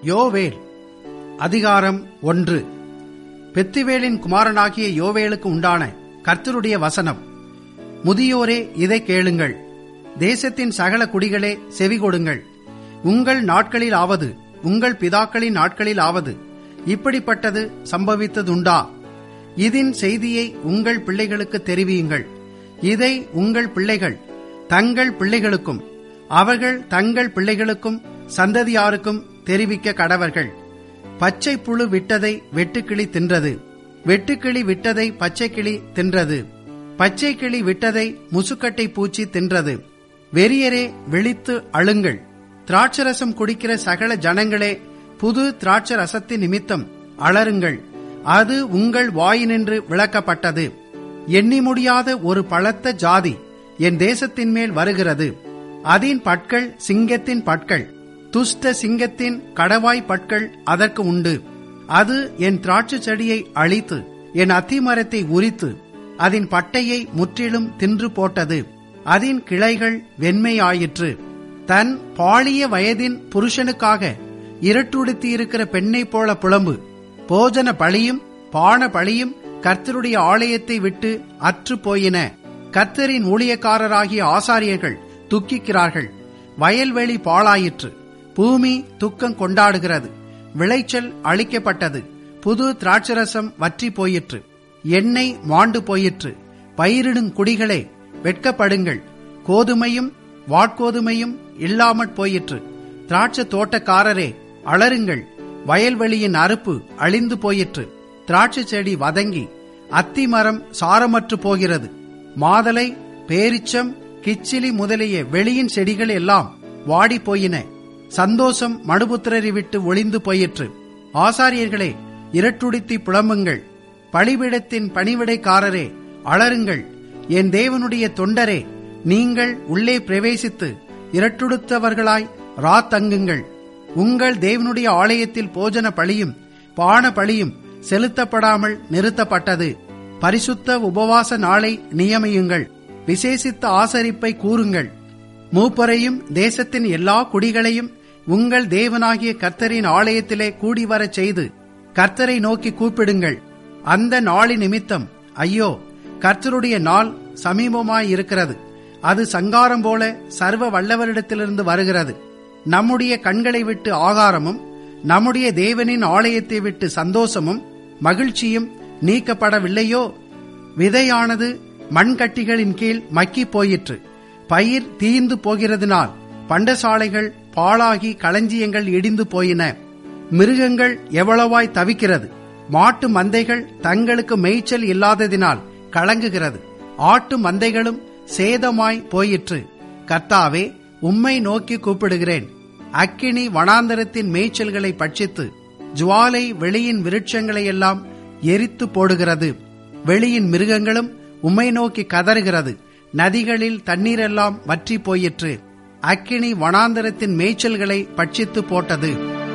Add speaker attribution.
Speaker 1: யோவேல் அதிகாரம் ஒன்று பெத்துவேலின் குமாரனாகிய யோவேலுக்கு உண்டான கர்த்தருடைய வசனம் முதியோரே இதை கேளுங்கள் தேசத்தின் சகல குடிகளே செவி கொடுங்கள் உங்கள் நாட்களில் ஆவது உங்கள் பிதாக்களின் நாட்களில் ஆவது இப்படிப்பட்டது சம்பவித்ததுண்டா இதன் செய்தியை உங்கள் பிள்ளைகளுக்கு தெரிவியுங்கள் இதை உங்கள் பிள்ளைகள் தங்கள் பிள்ளைகளுக்கும் அவர்கள் தங்கள் பிள்ளைகளுக்கும் சந்ததியாருக்கும் தெரிவிக்க கடவர்கள் பச்சை புழு விட்டதை வெட்டுக்கிளி தின்றது வெட்டுக்கிளி விட்டதை பச்சை கிளி தின்றது பச்சை கிளி விட்டதை முசுக்கட்டை பூச்சி தின்றது வெறியரே விழித்து அழுங்கள் திராட்சரசம் குடிக்கிற சகல ஜனங்களே புது திராட்சரசத்தின் நிமித்தம் அலறுங்கள் அது உங்கள் வாயினின்று விளக்கப்பட்டது எண்ணி முடியாத ஒரு பலத்த ஜாதி என் தேசத்தின் மேல் வருகிறது அதன் பட்கள் சிங்கத்தின் பட்கள் துஷ்ட சிங்கத்தின் கடவாய் பட்கள் அதற்கு உண்டு அது என் திராட்சை செடியை அழித்து என் அத்திமரத்தை உரித்து அதன் பட்டையை முற்றிலும் தின்று போட்டது அதன் கிளைகள் வெண்மையாயிற்று தன் பாலிய வயதின் புருஷனுக்காக இருட்டுடுத்தியிருக்கிற பெண்ணை போல புலம்பு போஜன பழியும் பான பழியும் கர்த்தருடைய ஆலயத்தை விட்டு அற்று போயின கர்த்தரின் ஊழியக்காரராகிய ஆசாரியர்கள் துக்கிக்கிறார்கள் வயல்வெளி பாழாயிற்று பூமி துக்கம் கொண்டாடுகிறது விளைச்சல் அழிக்கப்பட்டது புது திராட்சரசம் வற்றி போயிற்று எண்ணெய் மாண்டு போயிற்று பயிரிடும் குடிகளே வெட்கப்படுங்கள் கோதுமையும் வாட்கோதுமையும் இல்லாமற் போயிற்று திராட்சை தோட்டக்காரரே அலறுங்கள் வயல்வெளியின் அறுப்பு அழிந்து போயிற்று திராட்சை செடி வதங்கி அத்தி மரம் சாரமற்று போகிறது மாதலை பேரிச்சம் கிச்சிலி முதலிய வெளியின் செடிகள் எல்லாம் வாடி போயின சந்தோஷம் மடுபுத்திரரை விட்டு ஒளிந்து போயிற்று ஆசாரியர்களே இரட்டுடுத்தி புலம்புங்கள் பழிபிடத்தின் பணிவிடைக்காரரே அலறுங்கள் என் தேவனுடைய தொண்டரே நீங்கள் உள்ளே பிரவேசித்து இரட்டுடுத்தவர்களாய் ராத்தங்குங்கள் உங்கள் தேவனுடைய ஆலயத்தில் போஜன பழியும் பான பழியும் செலுத்தப்படாமல் நிறுத்தப்பட்டது பரிசுத்த உபவாச நாளை நியமியுங்கள் விசேஷித்த ஆசரிப்பை கூறுங்கள் மூப்பரையும் தேசத்தின் எல்லா குடிகளையும் உங்கள் தேவனாகிய கர்த்தரின் ஆலயத்திலே கூடிவரச் செய்து கர்த்தரை நோக்கி கூப்பிடுங்கள் அந்த நாளின் நிமித்தம் ஐயோ கர்த்தருடைய நாள் சமீபமாயிருக்கிறது அது சங்காரம் போல சர்வ வல்லவரிடத்திலிருந்து வருகிறது நம்முடைய கண்களை விட்டு ஆகாரமும் நம்முடைய தேவனின் ஆலயத்தை விட்டு சந்தோஷமும் மகிழ்ச்சியும் நீக்கப்படவில்லையோ விதையானது மண்கட்டிகளின் கீழ் மக்கி போயிற்று பயிர் தீர்ந்து போகிறதுனால் பண்டசாலைகள் பாழாகி களஞ்சியங்கள் இடிந்து போயின மிருகங்கள் எவ்வளவாய் தவிக்கிறது மாட்டு மந்தைகள் தங்களுக்கு மேய்ச்சல் இல்லாததினால் கலங்குகிறது ஆட்டு மந்தைகளும் சேதமாய் போயிற்று கர்த்தாவே உம்மை நோக்கி கூப்பிடுகிறேன் அக்கினி வனாந்தரத்தின் மேய்ச்சல்களை பட்சித்து ஜுவாலை வெளியின் விருட்சங்களை எல்லாம் எரித்து போடுகிறது வெளியின் மிருகங்களும் உம்மை நோக்கி கதறுகிறது நதிகளில் தண்ணீரெல்லாம் வற்றி போயிற்று அக்கினி வனாந்தரத்தின் மேய்ச்சல்களை பட்சித்து போட்டது